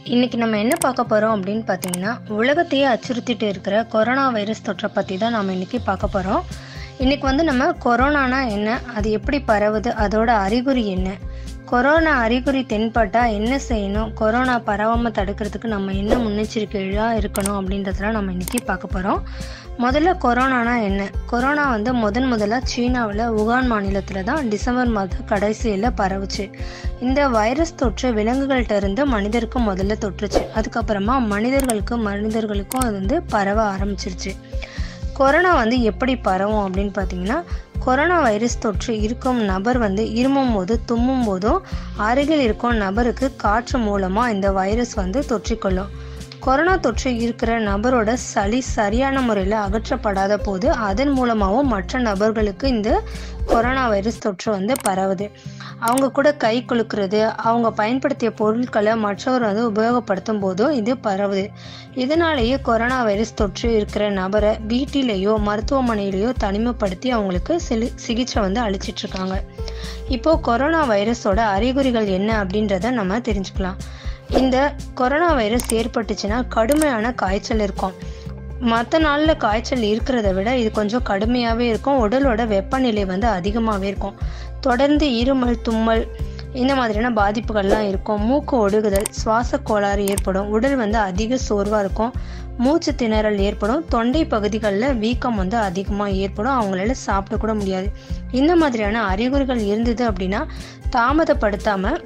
இன்னைக்கு நம்ம என்ன பார்க்க போகிறோம் அப்படின்னு பார்த்தீங்கன்னா உலகத்தையே அச்சுறுத்திட்டு இருக்கிற கொரோனா வைரஸ் தொற்றை பற்றி தான் நாம் இன்னைக்கு பார்க்க போகிறோம் இன்னைக்கு வந்து நம்ம கொரோனானா என்ன அது எப்படி பரவுது அதோட அறிகுறி என்ன கொரோனா அறிகுறி தென்பட்டா என்ன செய்யணும் கொரோனா பரவாமல் தடுக்கிறதுக்கு நம்ம என்ன முன்னெச்சரிக்கையாக இருக்கணும் அப்படின்றதெல்லாம் நம்ம இன்னைக்கு பார்க்க போகிறோம் முதல்ல கொரோனானா என்ன கொரோனா வந்து முதன் முதலாக சீனாவில் உகான் மாநிலத்தில் தான் டிசம்பர் மாத கடைசியில் பரவுச்சு இந்த வைரஸ் தொற்று விலங்குகள்கிட்ட இருந்து மனிதருக்கு முதல்ல தொற்றுச்சு அதுக்கப்புறமா மனிதர்களுக்கு மனிதர்களுக்கும் அது வந்து பரவ ஆரம்பிச்சிருச்சு கொரோனா வந்து எப்படி பரவும் அப்படின்னு பார்த்தீங்கன்னா கொரோனா வைரஸ் தொற்று இருக்கும் நபர் வந்து இருமும் போது தும்மும் போதும் அருகில் இருக்கும் நபருக்கு காற்று மூலமாக இந்த வைரஸ் வந்து தொற்றிக்கொள்ளும் கொரோனா தொற்று இருக்கிற நபரோட சளி சரியான முறையில் அகற்றப்படாத போது அதன் மூலமாகவும் மற்ற நபர்களுக்கு இந்த கொரோனா வைரஸ் தொற்று வந்து பரவுது அவங்க கூட கை குலுக்கிறது அவங்க பயன்படுத்திய பொருட்களை மற்றவர் வந்து உபயோகப்படுத்தும் போதும் இது பரவுது இதனாலேயே கொரோனா வைரஸ் தொற்று இருக்கிற நபரை வீட்டிலேயோ மருத்துவமனையிலேயோ தனிமைப்படுத்தி அவங்களுக்கு சிலி சிகிச்சை வந்து அளிச்சிட்டு இருக்காங்க இப்போ கொரோனா வைரஸோட அறிகுறிகள் என்ன அப்படின்றத நம்ம தெரிஞ்சுக்கலாம் இந்த கொரோனா வைரஸ் ஏற்பட்டுச்சுன்னா கடுமையான காய்ச்சல் இருக்கும் மற்ற நாளில் காய்ச்சல் இருக்கிறத விட இது கொஞ்சம் கடுமையாகவே இருக்கும் உடலோட வெப்பநிலை வந்து அதிகமாகவே இருக்கும் தொடர்ந்து இருமல் தும்மல் இந்த மாதிரியான பாதிப்புகள்லாம் இருக்கும் மூக்கு ஒடுகுதல் சுவாச கோளாறு ஏற்படும் உடல் வந்து அதிக சோர்வாக இருக்கும் மூச்சு திணறல் ஏற்படும் தொண்டை பகுதிகளில் வீக்கம் வந்து அதிகமாக ஏற்படும் அவங்களால சாப்பிட கூட முடியாது இந்த மாதிரியான அறிகுறிகள் இருந்தது அப்படின்னா தாமதப்படுத்தாமல்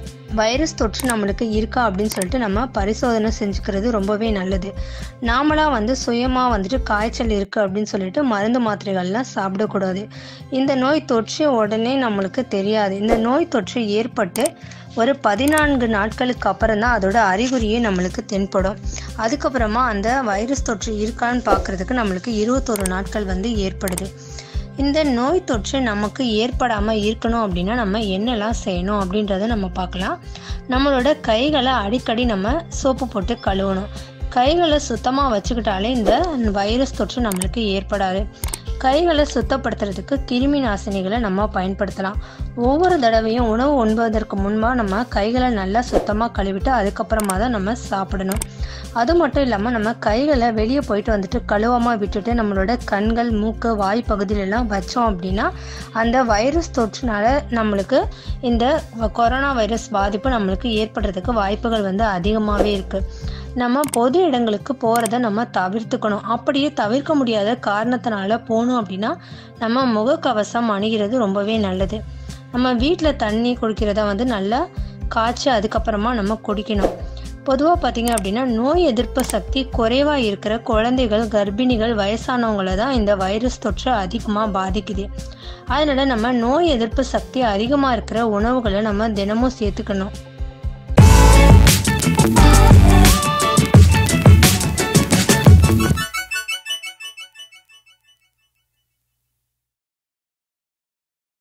வைரஸ் தொற்று நம்மளுக்கு இருக்கா அப்படின்னு சொல்லிட்டு நம்ம பரிசோதனை செஞ்சுக்கிறது ரொம்பவே நல்லது நாமளாக வந்து சுயமாக வந்துட்டு காய்ச்சல் இருக்குது அப்படின்னு சொல்லிட்டு மருந்து மாத்திரைகள்லாம் சாப்பிடக்கூடாது இந்த நோய் தொற்று உடனே நம்மளுக்கு தெரியாது இந்த நோய் தொற்று ஏற்பட்டு ஒரு பதினான்கு நாட்களுக்கு அப்புறம் தான் அதோட அறிகுறியே நம்மளுக்கு தென்படும் அதுக்கப்புறமா அந்த வைரஸ் தொற்று இருக்கான்னு பார்க்குறதுக்கு நம்மளுக்கு இருபத்தொரு நாட்கள் வந்து ஏற்படுது இந்த நோய் தொற்று நமக்கு ஏற்படாமல் இருக்கணும் அப்படின்னா நம்ம என்னெல்லாம் செய்யணும் அப்படின்றத நம்ம பார்க்கலாம் நம்மளோட கைகளை அடிக்கடி நம்ம சோப்பு போட்டு கழுவணும் கைகளை சுத்தமாக வச்சுக்கிட்டாலே இந்த வைரஸ் தொற்று நம்மளுக்கு ஏற்படாது கைகளை சுத்தப்படுத்துறதுக்கு கிருமி நாசினிகளை நம்ம பயன்படுத்தலாம் ஒவ்வொரு தடவையும் உணவு உண்பதற்கு முன்பாக நம்ம கைகளை நல்லா சுத்தமாக கழுவிட்டு அதுக்கப்புறமா தான் நம்ம சாப்பிடணும் அது மட்டும் இல்லாமல் நம்ம கைகளை வெளியே போயிட்டு வந்துட்டு கழுவாமல் விட்டுட்டு நம்மளோட கண்கள் மூக்கு வாய் பகுதியிலலாம் வச்சோம் அப்படின்னா அந்த வைரஸ் தொற்றுனால நம்மளுக்கு இந்த கொரோனா வைரஸ் பாதிப்பு நம்மளுக்கு ஏற்படுறதுக்கு வாய்ப்புகள் வந்து அதிகமாகவே இருக்குது நம்ம பொது இடங்களுக்கு போகிறத நம்ம தவிர்த்துக்கணும் அப்படியே தவிர்க்க முடியாத காரணத்தினால போகணும் அப்படின்னா நம்ம முகக்கவசம் அணுகிறது ரொம்பவே நல்லது நம்ம வீட்டில் தண்ணி குடிக்கிறத வந்து நல்லா காய்ச்சி அதுக்கப்புறமா நம்ம குடிக்கணும் பொதுவாக பார்த்தீங்க அப்படின்னா நோய் எதிர்ப்பு சக்தி குறைவாக இருக்கிற குழந்தைகள் கர்ப்பிணிகள் வயசானவங்கள தான் இந்த வைரஸ் தொற்று அதிகமாக பாதிக்குது அதனால் நம்ம நோய் எதிர்ப்பு சக்தி அதிகமாக இருக்கிற உணவுகளை நம்ம தினமும் சேர்த்துக்கணும்